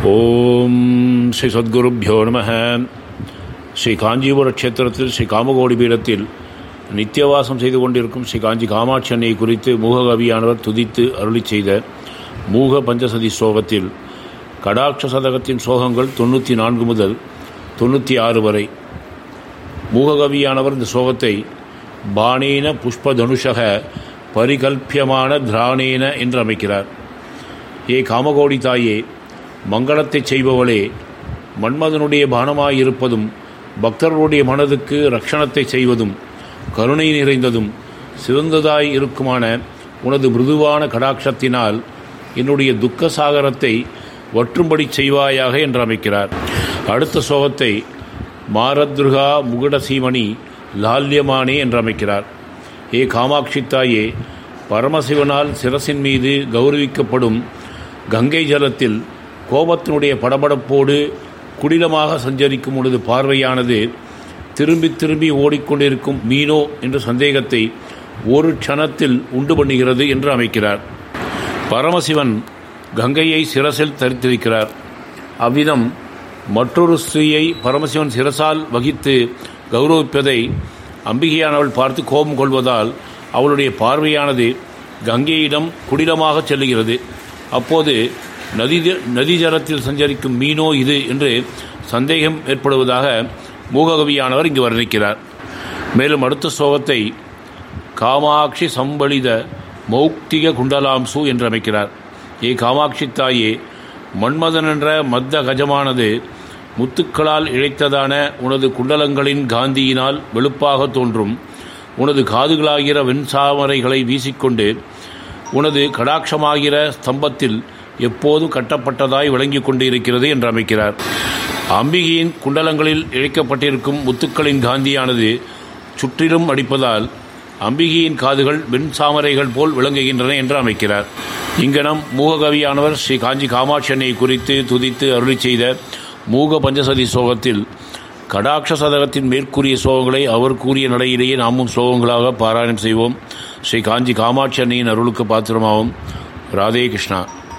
ஓம் ஸ்ரீ சத்குருப்பியோ நம ஸ்ரீ காஞ்சிபுர க்ஷேத்திரத்தில் ஸ்ரீ காமகோடி பீடத்தில் நித்தியவாசம் செய்து கொண்டிருக்கும் ஸ்ரீ காஞ்சி காமாட்சி அன்னை குறித்து மூககவியானவர் துதித்து அருளி செய்த மூக பஞ்சசதி ஸ்லோகத்தில் கடாட்ச சதகத்தின் ஸ்லோகங்கள் தொண்ணூற்றி நான்கு முதல் தொண்ணூற்றி ஆறு வரை மூககவியானவர் இந்த ஸ்லோகத்தை பாணேன புஷ்பதனுஷக பரிகல்பியமான திராணேன என்று அமைக்கிறார் ஏ காமகோடி தாயே மங்களத்தைச் செய்பவளே மன்மதனுடைய பானமாயிருப்பதும் பக்தர்களுடைய மனதுக்கு ரட்சணத்தை செய்வதும் கருணை நிறைந்ததும் சிறந்ததாய் இருக்குமான உனது மிருதுவான கடாட்சத்தினால் என்னுடைய துக்க சாகரத்தை வற்றும்படி செய்வாயாக என்று அமைக்கிறார் அடுத்த சோகத்தை மாரத்ருகா முகுடசீமணி லால்யமானே என்று அமைக்கிறார் ஏ காமாட்சி தாயே பரமசிவனால் சிரசின் மீது கௌரவிக்கப்படும் கங்கை ஜலத்தில் கோபத்தினுடைய படபடப்போடு குடிலமாக சஞ்சரிக்கும் உனது பார்வையானது திரும்பி திரும்பி ஓடிக்கொண்டிருக்கும் மீனோ என்ற சந்தேகத்தை ஒரு க்ஷணத்தில் உண்டு பண்ணுகிறது என்று அமைக்கிறார் பரமசிவன் கங்கையை சிரசில் தரித்திருக்கிறார் அவ்விதம் மற்றொரு ஸ்திரீயை பரமசிவன் சிரசால் வகித்து கௌரவிப்பதை அம்பிகையானவள் பார்த்து கோபம் கொள்வதால் அவளுடைய பார்வையானது கங்கையிடம் குடிலமாக செல்லுகிறது அப்போது நதி நதி ஜலத்தில் சஞ்சரிக்கும் மீனோ இது என்று சந்தேகம் ஏற்படுவதாக மூககவியானவர் இங்கு வர்ணிக்கிறார் மேலும் அடுத்த ஸ்லோகத்தை காமாட்சி சம்பளித மௌக்திக குண்டலாம்சு என்று அமைக்கிறார் ஏ காமாட்சி தாயே மன்மதன் என்ற மத்த கஜமானது முத்துக்களால் இழைத்ததான உனது குண்டலங்களின் காந்தியினால் வெளுப்பாக தோன்றும் உனது காதுகளாகிற வெண்சாமரைகளை வீசிக்கொண்டு உனது கடாட்சமாகிற ஸ்தம்பத்தில் எப்போதும் கட்டப்பட்டதாய் விளங்கிக் கொண்டிருக்கிறது என்று அமைக்கிறார் அம்பிகையின் குண்டலங்களில் இழைக்கப்பட்டிருக்கும் முத்துக்களின் காந்தியானது சுற்றிலும் அடிப்பதால் அம்பிகையின் காதுகள் வெண்சாமரைகள் போல் விளங்குகின்றன என்று அமைக்கிறார் இங்கனம் மூககவியானவர் ஸ்ரீ காஞ்சி காமாட்சி அன்னை குறித்து துதித்து அருளி செய்த மூக பஞ்சசதி சோகத்தில் கடாட்ச சதகத்தின் மேற்கூறிய சோகங்களை அவர் கூறிய நடையிலேயே நாமும் சோகங்களாக பாராயணம் செய்வோம் ஸ்ரீ காஞ்சி காமாட்சி அன்னையின் அருளுக்கு பாத்திரமாகும் ராதே கிருஷ்ணா